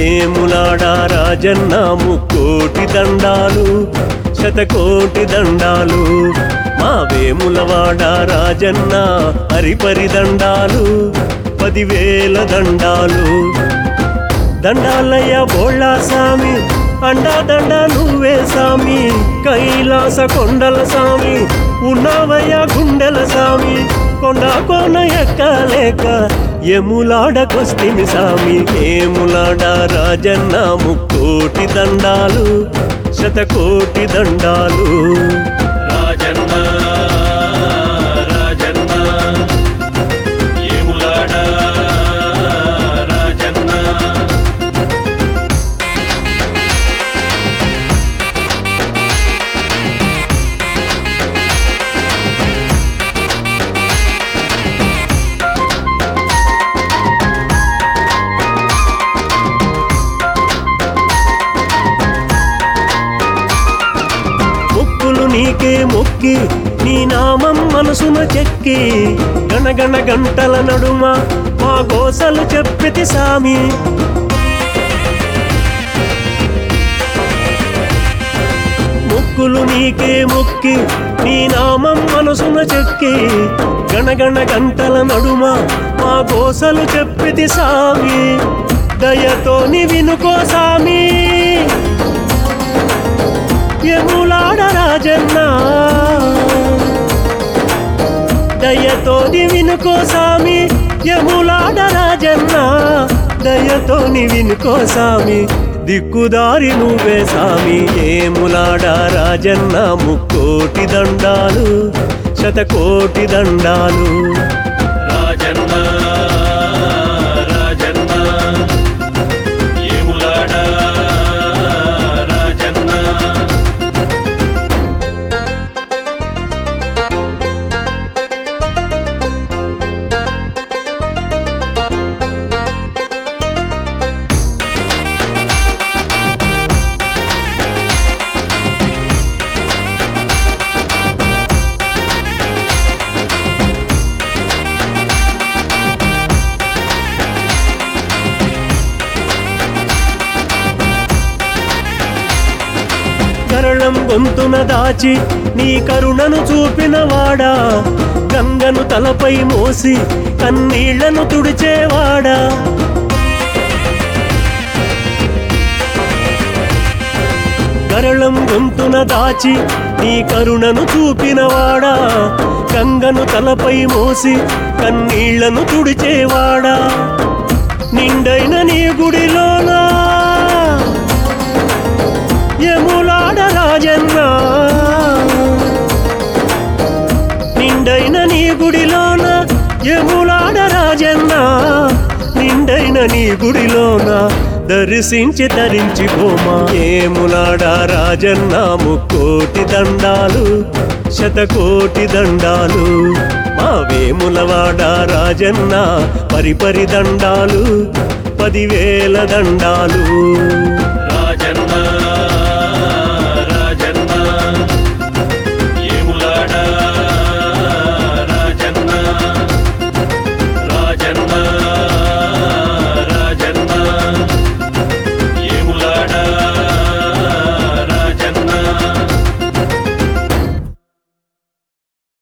ఏములాడ రాజన్న ముక్కోటి దండాలు శతకోటి దండాలు మా వేములవాడ రాజన్న హరిపరి దండాలు పదివేల దండాలు దండాలయ్య బోళ్ళ సామి అండా దండ నువ్వే సామి కైలాస కొండల సామి ఉన్నవయ్య గుండెల సామి కొండ కోన ఎక్కలేక ఎములాడకొస్తిమి సామి ఏములాడ రాజన్న ముక్కోటి దండాలు శతకోటి దండాలు రాజన్న రాజన్న ఏములాడ రాజన్న ముక్కులు నీకే మొక్కి నీ నామం మనసున చెక్కి గణగణ గంటల నడుమ మా గోసలు చెప్పితి సామి ముక్కులు నీకే మొక్కి నీ నామం మనసున చెక్కి గణగణ గంటల నడుమ మా గోసలు చెప్పితి సామి దయతోని వినుకో సామి ఎములాడ రాజన్న దయతోని వినుకో సామి యములాడ రాజన్న దయతోని వినుకో సామి దిక్కుదారి నువ్వే సామి ఏములాడ రాజన్న ముక్కోటి దండాలు శతకోటి దండాలు రాజన్న రాజన్న ఏములాడ రాజన్న కరళం గొంతున దాచి నీ కరుణను చూపిన వాడా గంగను తలపై మోసి కన్నీళ్లను తుడిచేవాడా కరళం గొంతున దాచి నీ కరుణను చూపినవాడా గంగను తలపై మోసి కన్నీళ్లను తుడిచేవాడా నిండైన నీ గుడిలోనా యములాడ రాజన్న నిండైన నీ గుడిలోన యములాడ రాజన్న నిండైన నీ గుడిలోన దర్శించి తరించి పోమా ఏములాడ రాజన్న ముక్కోటి దండాలు శతకోటి దండాలు మా వేములవాడ రాజన్న పరిపరి దండాలు పదివేల దండాలు